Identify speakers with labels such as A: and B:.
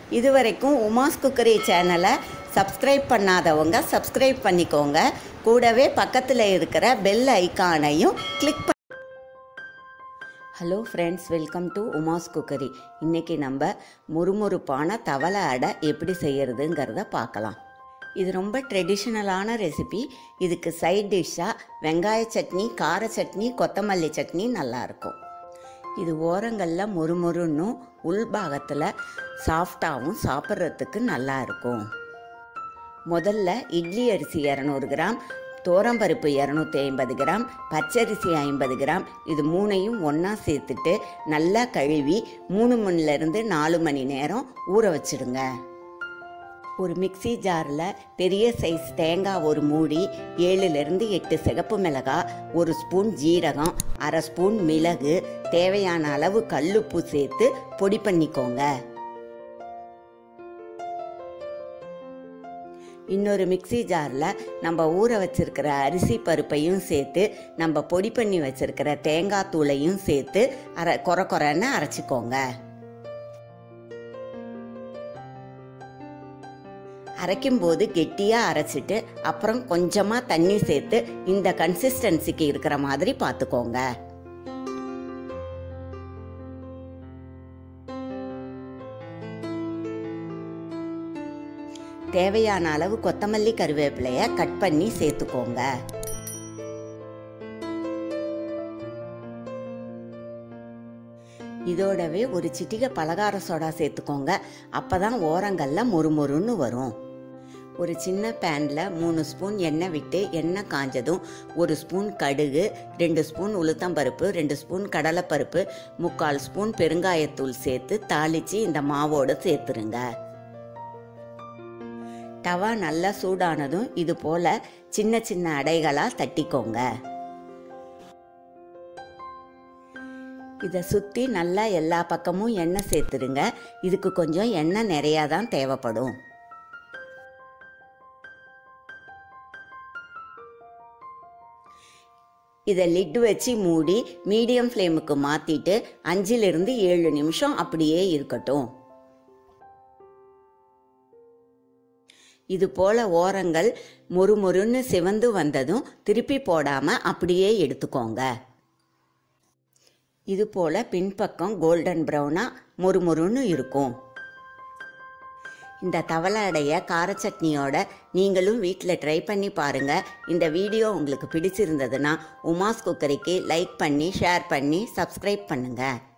A: இதுவரைக்கும் உமாஸ் குக்கரி சேனலை சப்ஸ்கிரைப் பண்ணாதவங்க சப்ஸ்கிரைப் பண்ணிக்கோங்க கூடவே பக்கத்தில் இருக்கிற பெல் ஐகானையும் கிளிக் பண்ணி hello friends welcome to Uma's cookery இன்றைக்கி நம்ம முறுமுறுப்பான தவளை அடை எப்படி செய்யறதுங்கிறத பார்க்கலாம் இது ரொம்ப ட்ரெடிஷ்னலான ரெசிபி இதுக்கு சைட் டிஷ்ஷாக வெங்காய சட்னி கார சட்னி கொத்தமல்லி சட்னி நல்லாயிருக்கும் இது ஓரங்களில் மொறுமொறுன்னும் உள்பாகத்தில் சாஃப்டாகவும் சாப்பிட்றதுக்கு நல்லா இருக்கும் முதல்ல இட்லி அரிசி இரநூறு கிராம் தோரம்பருப்பு இரநூத்தி ஐம்பது கிராம் பச்சரிசி ஐம்பது கிராம் இது மூணையும் ஒன்றா சேர்த்துட்டு நல்லா கழுவி மூணு மணிலேருந்து நாலு மணி நேரம் ஊற வச்சிடுங்க ஒரு மிக்சி ஜாரில் பெரிய சைஸ் தேங்காய் ஒரு மூடி ஏழுலேருந்து எட்டு சிகப்பு மிளகாய் ஒரு ஸ்பூன் ஜீரகம் அரை ஸ்பூன் மிளகு தேவையான அளவு கல்லுப்பு சேர்த்து பொடி பண்ணிக்கோங்க இன்னொரு மிக்சி ஜாரில் நம்ம ஊற வச்சிருக்கிற அரிசி பருப்பையும் சேர்த்து நம்ம பொடி பண்ணி வச்சிருக்கிற தேங்காய் தூளையும் சேர்த்து அரை கொர கொரன்னு அரைச்சிக்கோங்க அரைக்கும் போது கெட்டியாக அரைச்சிட்டு அப்புறம் கொஞ்சமாக தண்ணி சேர்த்து இந்த கன்சிஸ்டன்சிக்கு இருக்கிற மாதிரி பார்த்துக்கோங்க தேவையான அளவு கொத்தமல்லி கருவேப்பிலைய கட் பண்ணி சேர்த்துக்கோங்க இதோடவே ஒரு சிட்டிகை பலகார சோடா சேர்த்துக்கோங்க அப்போ தான் ஓரங்களில் மொறுமொறுன்னு வரும் ஒரு சின்ன பேனில் மூணு ஸ்பூன் எண்ணெய் விட்டு எண்ணெய் காஞ்சதும் ஒரு ஸ்பூன் கடுகு ரெண்டு ஸ்பூன் உளுத்தம்பருப்பு ரெண்டு ஸ்பூன் கடலைப்பருப்பு முக்கால் ஸ்பூன் பெருங்காயத்தூள் சேர்த்து தாளித்து இந்த மாவோடு சேர்த்துருங்க தவா நல்லா சூடானதும் இது போல் சின்ன சின்ன அடைகளாக தட்டிக்கோங்க இதை சுற்றி நல்லா எல்லா பக்கமும் எண்ணெய் சேர்த்துருங்க இதுக்கு கொஞ்சம் எண்ணெய் நிறையா தான் தேவைப்படும் இதை லிட் வச்சு மூடி மீடியம் ஃப்ளேமுக்கு மாற்றிட்டு அஞ்சிலிருந்து ஏழு நிமிஷம் அப்படியே இருக்கட்டும் இது போல ஓரங்கள் மொறுமொறுன்னு சிவந்து வந்ததும் திருப்பி போடாமல் அப்படியே எடுத்துக்கோங்க இது போல் பின்பக்கம் கோல்டன் ப்ரௌனாக மொறுமொறுன்னு இருக்கும் இந்த தவளை அடைய கார சட்னியோட நீங்களும் வீட்டில் ட்ரை பண்ணி பாருங்கள் இந்த வீடியோ உங்களுக்கு பிடிச்சிருந்ததுன்னா உமாஸ் குக்கரிக்கு லைக் பண்ணி ஷேர் பண்ணி சப்ஸ்கிரைப் பண்ணுங்கள்